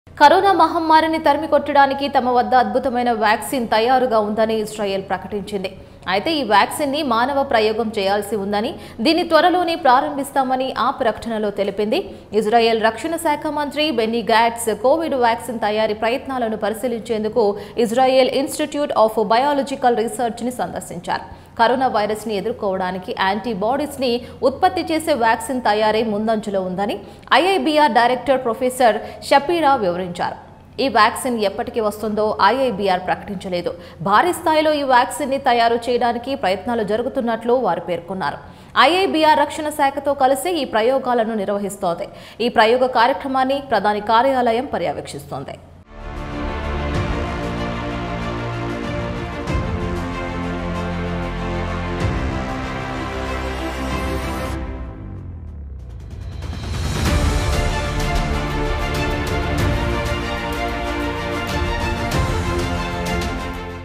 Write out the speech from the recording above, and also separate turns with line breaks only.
corona మహమ్మారిని తరిమి కొట్టడానికి తమ వద్ద అద్భుతమైన వ్యాక్సిన్ తయారుగా ఉందని ఇజ్రాయెల్ ప్రకటించింది అయితే ఈ వ్యాక్సిన్ ని మానవ ప్రయోగం చేయాల్సి ఉందని దీన్ని త్వరలోనే ప్రారంభిస్తామని ఆ ప్రకటనలో తెలిపింది ఇజ్రాయెల్ రక్షణ శాఖ మంత్రి బెన్నీ గాట్స్ కోవిడ్ వ్యాక్సిన్ తయారీ ప్రయత్నాలను పరిశీలించేందుకు Israel Institute of Biological Research ని సందర్శించారు కరోనా వైరస్ ని ఎదుర్కోవడానికి యాంటీబాడీస్ ని ఉత్పత్తి చేసే వ్యాక్సిన్ తయారీ ముందంజలో ఉందని ఐఐబిఆర్ డైరెక్టర్ ప్రొఫెసర్ షపీరా వివరించారు ఈ వ్యాక్సిన్ ఎప్పటికి వస్తుందో ఐఐబిఆర్ ప్రకటించలేదు భారీ స్థాయిలో ఈ వ్యాక్సిన్ ని తయారు చేయడానికి ప్రయత్నాలు జరుగుతున్నట్లు వారు పేర్కొన్నారు ఐఐబిఆర్ రక్షణ శాఖతో కలిసి ఈ ప్రయోగాలను నిర్వహిస్తోంది ఈ ప్రయోగ కార్యక్రమాన్ని ప్రధాని కార్యాలయం పర్యవేక్షిస్తోంది